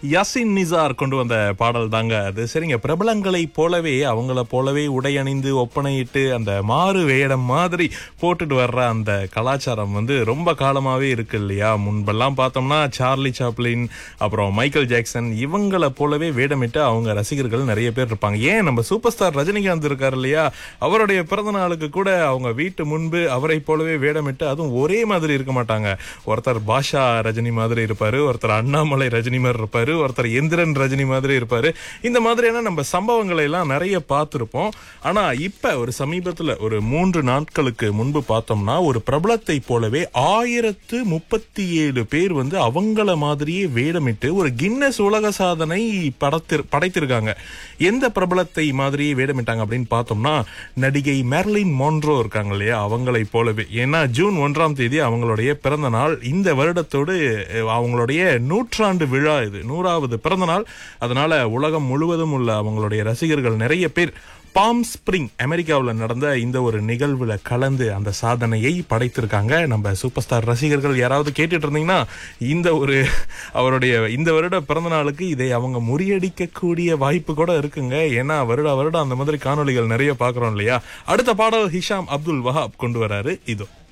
யாசின் நிசார் கொண்டு வந்த பாடல் தாங்க அது சரிங்க பிரபலங்களை போலவே அவங்கள போலவே உடை அணிந்து ஒப்பனையிட்டு அந்த மாறு வேடம் மாதிரி போட்டுட்டு வர்ற அந்த கலாச்சாரம் வந்து ரொம்ப காலமாவே இருக்கு இல்லையா முன்பெல்லாம் பார்த்தோம்னா சார்லி சாப்ளின் அப்புறம் மைக்கேல் ஜாக்சன் இவங்கள போலவே வேடமிட்டு அவங்க ரசிகர்கள் நிறைய பேர் இருப்பாங்க ஏன் நம்ம சூப்பர் ஸ்டார் ரஜினிகாந்த் இருக்காரு இல்லையா அவருடைய பிறந்த நாளுக்கு கூட அவங்க வீட்டு முன்பு அவரை போலவே வேடமிட்டு அதுவும் ஒரே மாதிரி இருக்க மாட்டாங்க ஒருத்தர் பாஷா ரஜினி மாதிரி இருப்பாரு ஒருத்தர் அண்ணாமலை ரஜினி மாதிரி இருப்பாரு ஒருத்தர் எந்திரன் ரஜினி மாதிரி இருப்பாரு இந்த மாதிரியான நம்ம சம்பவங்களை எல்லாம் நிறைய பார்த்திருப்போம் ஆனா இப்ப ஒரு சமீபத்துல ஒரு மூன்று நாட்களுக்கு முன்பு பார்த்தோம்னா ஒரு பிரபலத்தை போலவே ஆயிரத்து முப்பத்தி ஏழு பேர் வந்து அவங்கள மாதிரியே வேடமிட்டு ஒரு கின்னஸ் உலக சாதனை படத்தி படைத்திருக்காங்க எந்த பிரபலத்தை மாதிரியே வேடமிட்டாங்க அப்படின்னு பார்த்தோம்னா நடிகை மெர்லின் மோன்ரோ இருக்காங்க இல்லையா அவங்களை போலவே ஏன்னா ஜூன் ஒன்றாம் தேதி அவங்களுடைய பிறந்த நாள் இந்த வருடத்தோடு அஹ், அவங்களுடைய நூற்றாண்டு விழா இது நூறாவது பிறந்த நாள் அதனால உலகம் முழுவதும் உள்ள அவங்களுடைய ரசிகர்கள் நிறைய பேர் பாம் ஸ்பிரிங் அமெரிக்காவில் நடந்த இந்த ஒரு நிகழ்வுல கலந்து அந்த சாதனையை படைத்திருக்காங்க நம்ம சூப்பர் ஸ்டார் ரசிகர்கள் யாராவது கேட்டுட்டு இருந்தீங்கன்னா இந்த ஒரு அவருடைய இந்த வருட பிறந்த நாளுக்கு இதை அவங்க முறியடிக்கக்கூடிய வாய்ப்பு கூட இருக்குங்க ஏன்னா வருட வருடம் அந்த மாதிரி காணொளிகள் நிறைய பார்க்குறோம் இல்லையா அடுத்த பாடல் ஹிஷாம் அப்துல் வஹாப் கொண்டு வராரு இதோ